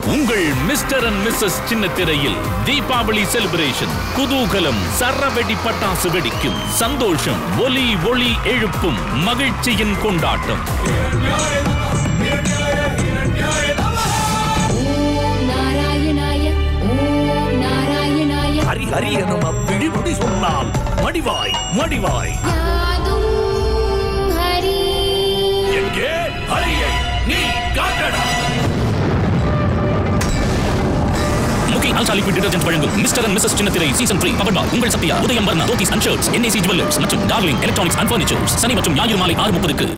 உங்கள் mister and Mrs சின்ன திரையில் தீபாவளி செலிப்ரேஷன் குதூகலம் சரவெடி பட்டாசு வெடிக்கும் சந்தோஷம் ஒலி ஒளி எழுப்பும் மகிழ்ச்சியின் கொண்டாட்டம் ஓம் நாராயணாய ஓம் நாராயணாய ஹரி ஹரி எனும் அவ்விழிமுடி சொன்னால் மடிவாய் மடிவாய் யாதும் ஹரி எங்கே ஹரியை நீ காட்டடா முகி அல்சா லிக்விட் டிடர்ஜென்ட் வழங்கும் மிஸ்டர் அண்ட் மிஸ்ஸஸ் சின்னத்திரை சீசன் த்ரீ பவர் பார் உங்கள் Sathya Udhayam Varna dhotis and shirts NAC jewellers மற்றும் டார்லிங் எலக்ட்ரானிக்ஸ் அண்ட் ஃபர்னிச்சர்ஸ் சனி மற்றும் ஞாயிறு மாலை ஆறு முப்பதுக்கு